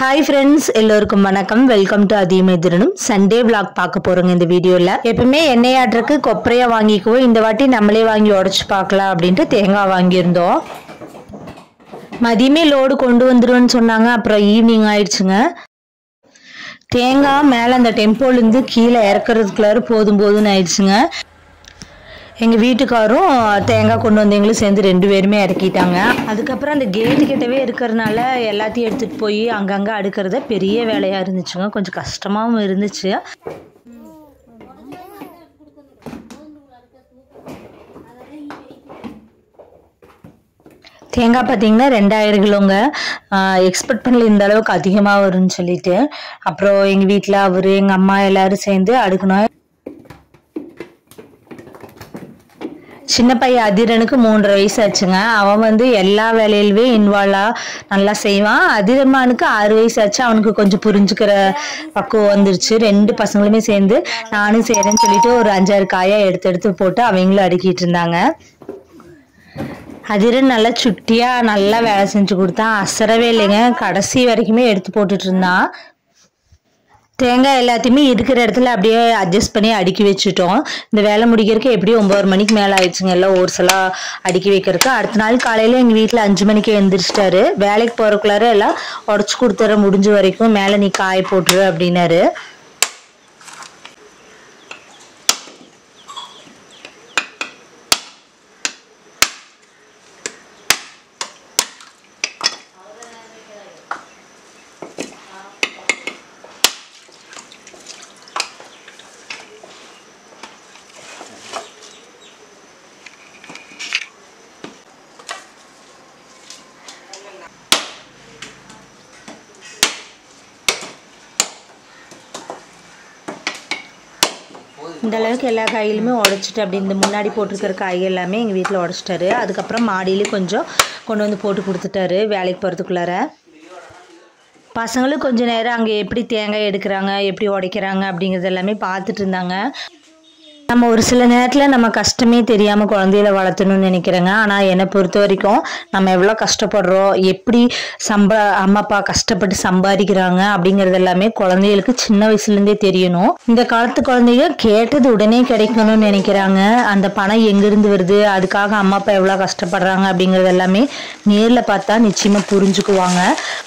hi friends எல்லோருக்கும் வணக்கம் welcome to அதிமதிரனும் சண்டே vlog பார்க்க போறோங்க இந்த வீடியோவில் எப்பவுமே எண்ணெய் ஆட்டுறதுக்கு கொப்பரையாக வாங்கிக்குவோம் இந்த வாட்டி நம்மளே வாங்கி உடச்சி பார்க்கலாம் அப்படின்ட்டு தேங்காய் வாங்கியிருந்தோம் மதியமே லோடு கொண்டு வந்துருவேன்னு சொன்னாங்க அப்புறம் ஈவினிங் ஆயிடுச்சுங்க தேங்காய் மேலே அந்த டெம்போலேருந்து கீழே இறக்குறதுக்குள்ளார போதும் போதும்னு ஆயிடுச்சுங்க எங்கள் வீட்டுக்காரும் தேங்காய் கொண்டு வந்தவங்களும் சேர்ந்து ரெண்டு பேருமே இறக்கிட்டாங்க அதுக்கப்புறம் அந்த கேட்டு கிட்டவே இருக்கிறதுனால எல்லாத்தையும் எடுத்துகிட்டு போய் அங்கங்கே அடுக்கிறது பெரிய வேலையாக இருந்துச்சுங்க கொஞ்சம் கஷ்டமாகவும் இருந்துச்சு தேங்காய் பார்த்தீங்கன்னா ரெண்டாயிரம் கிலோங்க எக்ஸ்பெக்ட் பண்ணல இந்த அளவுக்கு அதிகமாக வரும்னு சொல்லிட்டு அப்புறம் எங்கள் வீட்டில் அவர் எங்கள் அம்மா எல்லாரும் சேர்ந்து அடுக்கணும் சின்ன பையன் அதிரனுக்கு மூன்றரை வயசு ஆச்சுங்க அவன் வந்து எல்லா வேலையிலுமே இன்வால்வா நல்லா செய்வான் அதிரமானுக்கு ஆறு வயசு ஆச்சு அவனுக்கு கொஞ்சம் புரிஞ்சுக்கிற பக்குவம் வந்துருச்சு ரெண்டு பசங்களுமே சேர்ந்து நானும் செய்கிறேன்னு சொல்லிட்டு ஒரு அஞ்சாறு காயா எடுத்து எடுத்து போட்டு அவங்களும் அடுக்கிட்டு இருந்தாங்க அதிரன் நல்லா சுட்டியா நல்லா வேலை செஞ்சு கொடுத்தான் அசரவே இல்லைங்க கடைசி வரைக்குமே எடுத்து போட்டுட்டு இருந்தான் தேங்காய் எல்லாத்தையுமே இருக்கிற இடத்துல அப்படியே அட்ஜஸ்ட் பண்ணி அடுக்கி வச்சுட்டோம் இந்த வேலை முடிக்கிறதுக்கு எப்படியும் ஒம்பது மணிக்கு மேலே ஆயிடுச்சுங்க எல்லாம் ஒரு சில அடுக்கி வைக்கிறதுக்கு அடுத்த நாள் காலையில் எங்கள் வீட்டில் அஞ்சு மணிக்கு எழுந்திரிச்சிட்டாரு வேலைக்கு போகிறக்குள்ளார எல்லாம் உடச்சி கொடுத்துற முடிஞ்ச வரைக்கும் மேலே நீ காய போட்டுரு அப்படின்னாரு இந்த அளவுக்கு எல்லா காய்களுமே உடச்சிட்டு அப்படி இந்த முன்னாடி போட்டிருக்கிற காய் எல்லாமே எங்கள் வீட்டில் உடச்சிட்டாரு அதுக்கப்புறம் மாடியிலே கொஞ்சம் கொண்டு வந்து போட்டு கொடுத்துட்டாரு வேலைக்கு போகிறதுக்குள்ளார பசங்களும் கொஞ்ச நேரம் அங்கே எப்படி தேங்காய் எடுக்கிறாங்க எப்படி உடைக்கிறாங்க அப்படிங்கிறது எல்லாமே பார்த்துட்டு இருந்தாங்க நம்ம ஒரு சில நேரத்தில் நம்ம கஷ்டமே தெரியாமல் குழந்தையில வளர்த்தணும்னு நினைக்கிறேங்க ஆனால் என்னை பொறுத்த வரைக்கும் நம்ம எவ்வளோ கஷ்டப்படுறோம் எப்படி சம்பா அம்மா அப்பா கஷ்டப்பட்டு சம்பாதிக்கிறாங்க அப்படிங்கிறது எல்லாமே குழந்தைகளுக்கு சின்ன வயசுலேருந்தே தெரியணும் இந்த காலத்து குழந்தைங்க கேட்டது உடனே கிடைக்கணும்னு நினைக்கிறாங்க அந்த பணம் எங்கேருந்து வருது அதுக்காக அம்மா அப்பா எவ்வளோ கஷ்டப்படுறாங்க அப்படிங்கிறது எல்லாமே நேரில் பார்த்தா நிச்சயமாக புரிஞ்சுக்குவாங்க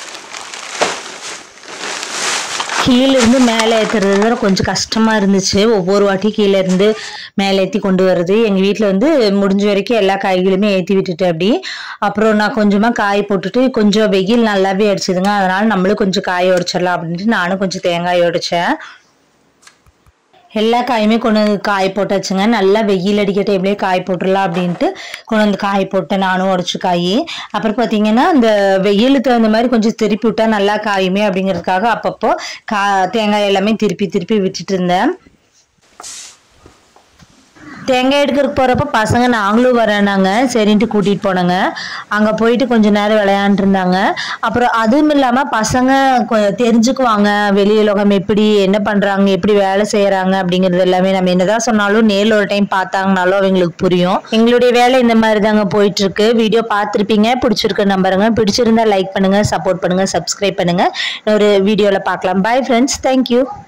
கீழே இருந்து மேலே ஏற்றுறது தான் கொஞ்சம் கஷ்டமாக இருந்துச்சு ஒவ்வொரு வாட்டி கீழே இருந்து மேலே ஏற்றி கொண்டு வர்றது எங்கள் வீட்டில் வந்து முடிஞ்ச வரைக்கும் எல்லா காய்களுமே ஏற்றி விட்டுட்டு அப்படி அப்புறம் நான் கொஞ்சமாக காய் போட்டுட்டு கொஞ்சம் வெயில் நல்லாவே அடிச்சதுங்க அதனால் நம்மளும் கொஞ்சம் காய உடைச்சிடலாம் அப்படின்ட்டு நானும் கொஞ்சம் தேங்காய் உடைச்சேன் எல்லா காயுமே கொண்டு வந்து காய போட்டாச்சுங்க நல்லா வெயில் அடிக்க டைம்லேயே காய போட்டுடலாம் அப்படின்ட்டு கொண்டு வந்து காய போட்டேன் நானும் உடச்சி காய் அப்புறம் பார்த்தீங்கன்னா இந்த வெயிலுக்கு தகுந்த மாதிரி கொஞ்சம் திருப்பி விட்டா நல்லா காயுமே அப்படிங்கிறதுக்காக அப்பப்போ கா தேங்காய் எல்லாமே திருப்பி திருப்பி விட்டுட்டு இருந்தேன் தேங்காய் எடுக்கிறதுக்கு போகிறப்ப பசங்க நாங்களும் வரேனாங்க சரின்ட்டு கூட்டிகிட்டு போனாங்க அங்கே போயிட்டு கொஞ்ச நேரம் விளையாண்டுருந்தாங்க அப்புறம் அதுவும் இல்லாமல் பசங்க கொ- தெரிஞ்சுக்குவாங்க வெளி உலகம் எப்படி என்ன பண்ணுறாங்க எப்படி வேலை செய்கிறாங்க அப்படிங்கிறது எல்லாமே நம்ம என்னதான் சொன்னாலும் நேரில் ஒரு டைம் பார்த்தாங்கனாலும் அவங்களுக்கு புரியும் எங்களுடைய வேலை இந்த மாதிரி தாங்க போயிட்டுருக்கு வீடியோ பார்த்துருப்பீங்க பிடிச்சிருக்கு நம்புறேங்க பிடிச்சிருந்தா லைக் பண்ணுங்கள் சப்போர்ட் பண்ணுங்கள் சப்ஸ்கிரைப் பண்ணுங்கள் ஒரு வீடியோவில் பார்க்கலாம் பாய் ஃப்ரெண்ட்ஸ் தேங்க்யூ